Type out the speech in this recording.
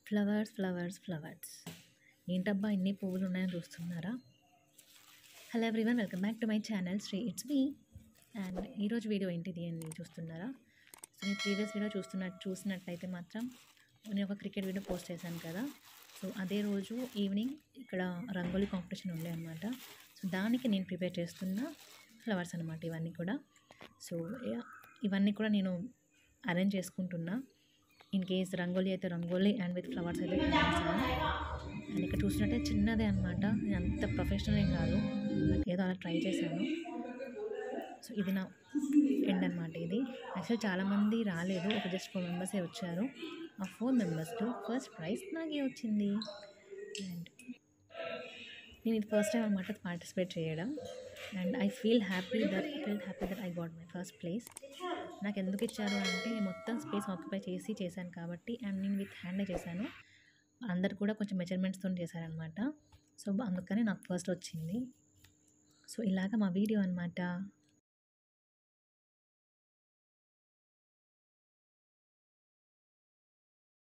flowers flowers flowers ఏంటబ్బా ఇన్ని పువ్వులు ఉన్నాయని చూస్తున్నారా hello everyone welcome back to my channel Sri it's me and ఈరోజు వీడియో ఏంటిది అని చూస్తున్నారా సో నేను ప్రీవియస్ వీడియో చూస్తున్న చూసినట్టయితే మాత్రం నేను ఒక క్రికెట్ వీడియో పోస్ట్ చేశాను కదా సో అదే రోజు ఈవినింగ్ ఇక్కడ రంగోలీ కాంపిటీషన్ ఉండే అనమాట సో దానికి నేను ప్రిపేర్ చేస్తున్న ఫ్లవర్స్ అనమాట ఇవన్నీ కూడా సో యా, ఇవన్నీ కూడా నేను అరేంజ్ చేసుకుంటున్నా ఇన్ కేస్ రంగోలీ అయితే రంగోలీ అండ్ విత్ ఫ్లవర్స్ అయితే plan చేశాను అండ్ ఇక్కడ చూసినట్టే చిన్నదే అనమాట నేను అంత ప్రొఫెషనల్ ఏం కాదు బట్ ఏదో అలా ట్రై చేశాను సో ఇది నా ఎండ్ అనమాట ఇది యాక్చువల్ చాలామంది రాలేదు ఒక జస్ట్ ఫోర్ మెంబర్సే వచ్చారు ఆ ఫోర్ మెంబర్స్లో ఫస్ట్ ప్రైజ్ నాకే వచ్చింది అండ్ నేను ఇది ఫస్ట్ టైం అనమాట పార్టిసిపేట్ చేయడం and I feel happy that feel happy that I got my first place నాకు ఎందుకు ఇచ్చారు అంటే మొత్తం స్పేస్ ఆక్యుపై చేసి చేశాను కాబట్టి అండ్ నేను విత్ హ్యాండే చేశాను అందరు కూడా కొంచెం మెజర్మెంట్స్తో చేశారనమాట సో అందుకని నాకు ఫస్ట్ వచ్చింది సో ఇలాగ మా వీడియో అనమాట